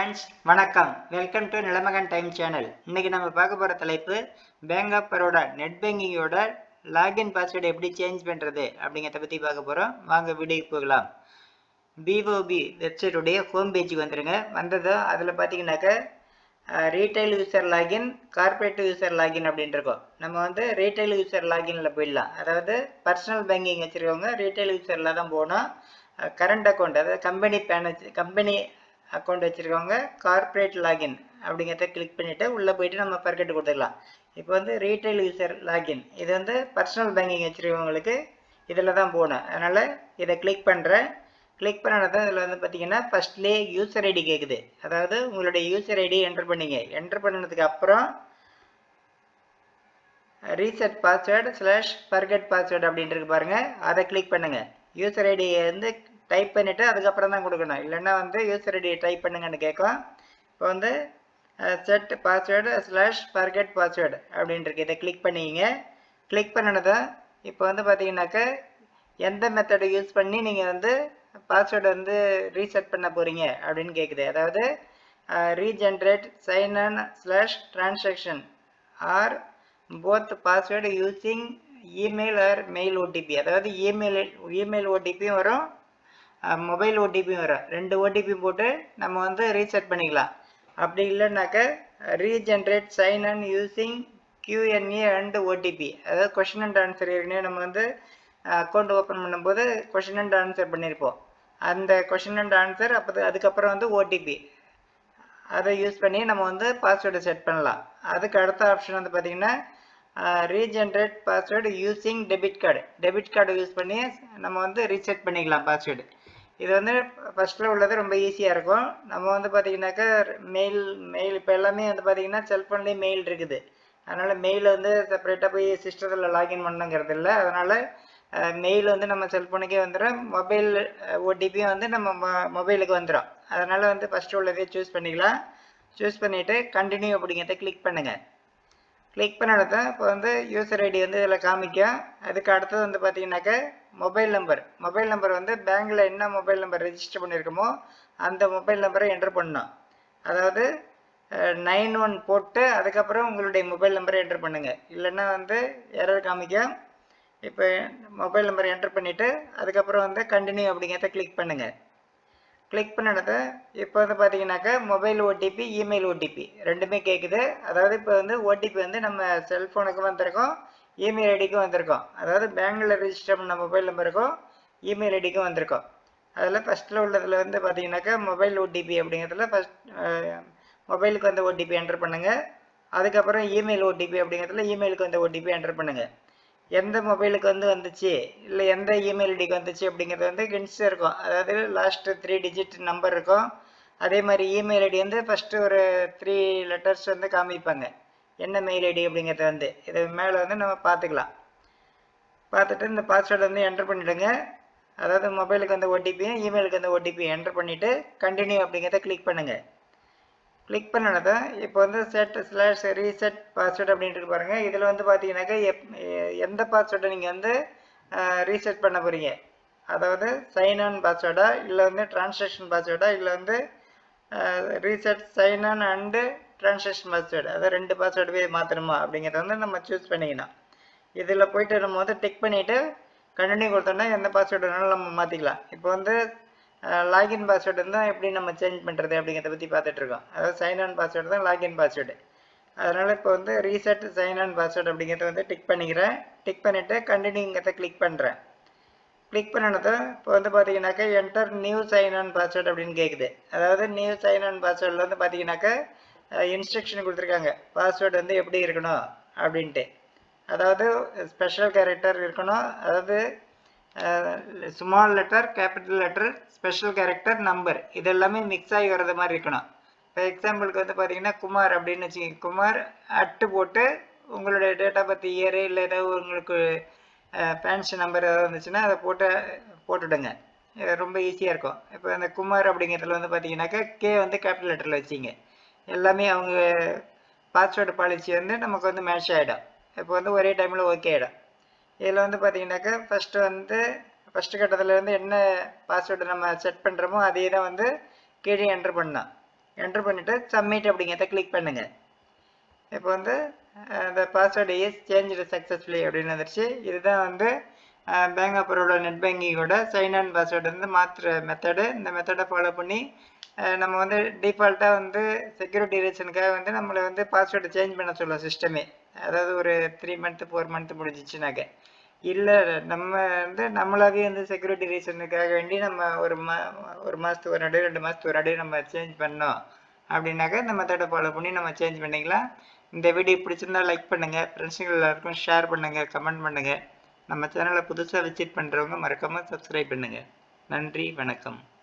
friends வணக்கம் welcome to Nilamagan time channel இன்னைக்கு நம்ம பார்க்க போகிற தலைப்பு பேங்க் ஆஃப் பரோடா நெட் பேங்கிங்கோட லாகின் பாஸ்வேர்டு எப்படி சேஞ்ச் பண்ணுறது அப்படிங்கிறத பற்றி பார்க்க போகிறோம் வாங்க வீடியோக்கு போகலாம் பிஓபி வெப்சைட்டுடைய ஹோம் பேஜுக்கு வந்துடுங்க வந்ததும் அதில் பார்த்தீங்கன்னாக்க retail user login corporate user login அப்படின்ட்டு இருக்கும் நம்ம வந்து ரீட்டைல் யூசர் லாகின்ல போயிடலாம் அதாவது பர்சனல் பேங்கிங் வச்சுருக்கவங்க ரீட்டைல் யூசரில் தான் போகணும் கரண்ட் அக்கௌண்ட் அதாவது கம்பெனி பேன் வச்சு கம்பெனி அக்கௌண்ட் வச்சுருக்கவங்க கார்ப்பரேட் லாகின் அப்படிங்கிறத கிளிக் பண்ணிவிட்டு உள்ளே போயிட்டு நம்ம பர்கெட் கொடுத்துக்கலாம் இப்போ வந்து ரீட்டைல் யூசர் லாகின் இது வந்து பர்சனல் பேங்கிங் வச்சுருக்கவங்களுக்கு இதில் தான் போகணும் அதனால் இதை கிளிக் பண்ணுறேன் கிளிக் பண்ணதான் இதில் வந்து பார்த்தீங்கன்னா ஃபஸ்ட்லேயே யூசர் ஐடி கேட்குது அதாவது உங்களுடைய யூசர் ஐடி என்டர் பண்ணீங்க என்டர் பண்ணதுக்கு அப்புறம் reset password slash forget password அப்படின்ட்டு பாருங்கள் அதை கிளிக் பண்ணுங்கள் யூசர் ஐடியை வந்து டைப் பண்ணிவிட்டு அதுக்கப்புறம் தான் கொடுக்கணும் இல்லைன்னா வந்து யூசர் ஐடியை டைப் பண்ணுங்கன்னு கேட்கும் இப்போ வந்து set password slash forget password அப்படின்ட்டு இதை கிளிக் பண்ணிக்கிங்க கிளிக் பண்ணினதும் இப்போ வந்து பார்த்தீங்கன்னாக்க எந்த மெத்தடை யூஸ் பண்ணி நீங்கள் வந்து பாஸ்வேர்டு வந்து ரீசெட் பண்ண போகிறீங்க அப்படின்னு கேட்குது அதாவது regenerate sign on slash transaction or both password using email or mail OTP அதாவது இமெயில் இமெயில் ஓடிபியும் வரும் மொபைல் ஓடிபியும் வரும் ரெண்டு ஓடிபி போட்டு நம்ம வந்து ரீசெட் பண்ணிக்கலாம் அப்படி இல்லைனாக்க regenerate sign on using QnA and OTP அதாவது கொஷின் அண்ட் ஆன்சர் ஏற்கனவே நம்ம வந்து அக்கௌண்ட் ஓப்பன் பண்ணும்போது கொஷின் அண்ட் ஆன்சர் பண்ணியிருப்போம் அந்த கொஷின் அண்ட் ஆன்சர் அப்போ அதுக்கப்புறம் வந்து ஓடிபி அதை யூஸ் பண்ணி நம்ம வந்து பாஸ்வேர்டு செட் பண்ணலாம் அதுக்கு அடுத்த ஆப்ஷன் வந்து பார்த்திங்கன்னா regenerate password using debit card debit card use பண்ணி நம்ம வந்து ரீசெட் பண்ணிக்கலாம் பாஸ்வேர்டு இது வந்து ஃபஸ்ட்டில் உள்ளது ரொம்ப ஈஸியாக இருக்கும் நம்ம வந்து பார்த்திங்கனாக்கா மெயில் மெயில் இப்போ எல்லாமே வந்து பார்த்திங்கன்னா செல்ஃபோன்லேயே மெயில் இருக்குது அதனால் மெயில் வந்து செப்பரேட்டாக போய் சிஸ்டத்தில் லாகின் பண்ணுங்கிறது இல்லை அதனால் மெயில் வந்து நம்ம செல்ஃபோனுக்கே வந்துடும் மொபைல் ஓடிபியும் வந்து நம்ம மொபைலுக்கு வந்துடும் அதனால் வந்து ஃபஸ்ட்டு உள்ளதே சூஸ் பண்ணிக்கலாம் சூஸ் பண்ணிவிட்டு கண்டினியூ அப்படிங்கிறத கிளிக் பண்ணுங்கள் கிளிக் பண்ணினதான் இப்போ வந்து யூசர் ஐடி வந்து இதில் காமிக்கும் அதுக்கு அடுத்தது வந்து பார்த்தீங்கன்னாக்க மொபைல் நம்பர் மொபைல் நம்பர் வந்து பேங்க்கில் என்ன மொபைல் நம்பர் ரெஜிஸ்டர் பண்ணியிருக்கோமோ அந்த மொபைல் நம்பரை என்டர் பண்ணணும் அதாவது நைன் ஒன் போட்டு அதுக்கப்புறம் உங்களுடைய மொபைல் நம்பரை என்டர் பண்ணுங்கள் இல்லைன்னா வந்து எரர் காமிக்கும் இப்போ மொபைல் நம்பர் என்டர் பண்ணிவிட்டு அதுக்கப்புறம் வந்து கண்டினியூ அப்படிங்கிறத கிளிக் பண்ணுங்கள் கிளிக் பண்ணினது இப்போ வந்து பார்த்தீங்கன்னாக்கா மொபைல் ஓடிபி இமெயில் ஓடிபி ரெண்டுமே கேட்குது அதாவது இப்போ வந்து ஓடிபி வந்து நம்ம செல்ஃபோனுக்கு வந்திருக்கோம் இமெயில் ஐடிக்கும் வந்திருக்கோம் அதாவது பேங்கில் ரெஜிஸ்டர் பண்ண மொபைல் நம்பருக்கும் இமெயில் ஐடிக்கும் வந்திருக்கோம் அதில் ஃபஸ்ட்டில் உள்ளதில் வந்து பார்த்தீங்கன்னாக்கா மொபைல் ஓடிபி அப்படிங்கிறதுல ஃபஸ்ட் மொபைலுக்கு வந்த ஓடிபி என்டர் பண்ணுங்கள் அதுக்கப்புறம் இமெயில் ஓடிபி அப்படிங்கிறதுல இமெயிலுக்கு வந்த ஓடிபி என்டர் பண்ணுங்கள் எந்த மொபைலுக்கு வந்து வந்துச்சு இல்லை எந்த இமெயில் ஐடிக்கு வந்துச்சு அப்படிங்கிறது வந்து கின்ஸ் இருக்கும் அதாவது லாஸ்ட்டு த்ரீ டிஜிட் நம்பர் இருக்கும் அதே மாதிரி இமெயில் ஐடி வந்து ஃபஸ்ட்டு ஒரு த்ரீ லெட்டர்ஸ் வந்து காமிப்பாங்க என்ன மெயில் ஐடி அப்படிங்கிறது வந்து இது மேலே வந்து நம்ம பார்த்துக்கலாம் பார்த்துட்டு இந்த பாஸ்வேர்டு வந்து என்டர் பண்ணிவிடுங்க அதாவது மொபைலுக்கு வந்த ஓடிபியும் இமெயிலுக்கு வந்த ஓடிபியும் என்டர் பண்ணிவிட்டு கண்டினியூ அப்படிங்கிறத கிளிக் பண்ணுங்கள் கிளிக் பண்ணதான் இப்போ வந்து செட் ஸ்லாஷ் ரீசெட் பாஸ்வேர்டு அப்படின்ட்டு பாருங்கள் இதில் வந்து பார்த்தீங்கன்னாக்கா எப் எந்த பாஸ்வேர்டை நீங்கள் வந்து ரீசெட் பண்ண போகிறீங்க அதாவது சைன் ஆன் பாஸ்வேர்டா இல்லை வந்து ட்ரான்சாக்ஷன் பாஸ்வேர்டா இல்லை வந்து reset sign on and transaction password அதாவது ரெண்டு பாஸ்வேர்டு போய் மாற்றணுமா அப்படிங்கிறத வந்து நம்ம சூஸ் பண்ணிக்கணும் இதில் போயிட்டு நம்ம வந்து டிக் பண்ணிவிட்டு கண்டினியூ கொடுத்தோம்னா எந்த பாஸ்வேர்டு வேணாலும் நம்ம மாற்றிக்கலாம் இப்போ வந்து லாகின் பாஸ்வேர்டு தான் எப்படி நம்ம சேஞ்ச் பண்ணுறது அப்படிங்கிறத பற்றி பார்த்துட்ருக்கோம் அதாவது சைன் ஆன் பாஸ்வேர்டு தான் லாகின் பாஸ்வேர்டு அதனால் இப்போ வந்து ரீசெட் சைன் ஆன் பாஸ்வேர்டு அப்படிங்கிறத வந்து டிக் பண்ணிக்கிறேன் டிக் பண்ணிவிட்டு கண்டினியூங்கிறத கிளிக் பண்ணுறேன் கிளிக் பண்ணினதும் இப்போ வந்து பார்த்தீங்கன்னாக்கா enter new sign on password அப்படின்னு கேட்குது அதாவது நியூ சைன் ஆன் பாஸ்வேர்டில் வந்து பார்த்தீங்கன்னாக்கா இன்ஸ்ட்ரக்ஷன் கொடுத்துருக்காங்க பாஸ்வேர்டு வந்து எப்படி இருக்கணும் அப்படின்ட்டு அதாவது ஸ்பெஷல் கேரக்டர் இருக்கணும் அதாவது small letter capital letter special character number இது எல்லாமே மிக்ஸ் ஆகி வர்றது மாதிரி இருக்கணும் இப்போ எக்ஸாம்பிளுக்கு வந்து பார்த்தீங்கன்னா குமார் அப்படின்னு வச்சுக்கோங்க குமார் அட்டு போட்டு உங்களுடைய டேட் ஆஃப் பர்த் இயரு இல்லை ஏதாவது உங்களுக்கு பேன்ஷன் நம்பர் ஏதாவது வந்துச்சுன்னா அதை போட்டு போட்டுவிடுங்க ரொம்ப ஈஸியாக இருக்கும் இப்போ இந்த குமார் அப்படிங்கிறதுல வந்து பார்த்தீங்கன்னாக்கா கே வந்து கேபிட்டல் லெட்டரில் வச்சிங்க எல்லாமே அவங்க பாஸ்வேர்டு பாலிசி வந்து நமக்கு வந்து மேட்ச் ஆகிடும் இப்போ வந்து ஒரே டைமில் ஓகே ஆகிடும் இதில் வந்து பார்த்தீங்கன்னாக்கா ஃபஸ்ட்டு வந்து ஃபஸ்ட்டு கட்டத்தில் வந்து என்ன பாஸ்வேர்டு நம்ம செட் பண்ணுறோமோ அதே தான் வந்து கீழே என்ட்ரு பண்ணோம் என்ட்ரு பண்ணிவிட்டு சப்மிட் அப்படிங்கிறத கிளிக் பண்ணுங்கள் இப்போ வந்து அந்த பாஸ்வேர்டு இஸ் சேஞ்சு சக்ஸஸ்ஃபுல்லி அப்படின்னு வந்துருச்சு இதுதான் வந்து பேங்க் ஆஃப் பரோடா நெட் பேங்கிங்கோட சைன் அண்ட் பாஸ்வேர்டு வந்து மாற்றுற மெத்தடு இந்த மெத்தடை ஃபாலோ பண்ணி நம்ம வந்து டிஃபால்ட்டாக வந்து செக்யூரிட்டி ரீசனுக்காக வந்து நம்மளை வந்து பாஸ்வேர்டு சேஞ்ச் பண்ண சொல்லும் சிஸ்டமே அதாவது ஒரு த்ரீ மந்த்து ஃபோர் மந்த்து முடிஞ்சிச்சுனாக்க இல்லை நம்ம வந்து நம்மளாவே வந்து செக்யூரிட்டி ரீசனுக்காக வேண்டி நம்ம ஒரு மா ஒரு மாதத்துக்கு ஒரு அடி ரெண்டு மாதத்துக்கு ஒரு அடி நம்ம சேஞ்ச் பண்ணோம் அப்படின்னாக்க இந்த மெத்தடை ஃபாலோ பண்ணி நம்ம சேஞ்ச் பண்ணிக்கலாம் இந்த வீடியோ பிடிச்சிருந்தா லைக் பண்ணுங்கள் ஃப்ரெண்ட்ஸுங்க எல்லாருக்கும் ஷேர் பண்ணுங்கள் கமெண்ட் பண்ணுங்கள் நம்ம சேனலை புதுசாக விசிட் பண்ணுறவங்க மறக்காமல் சப்ஸ்கிரைப் பண்ணுங்கள் நன்றி வணக்கம்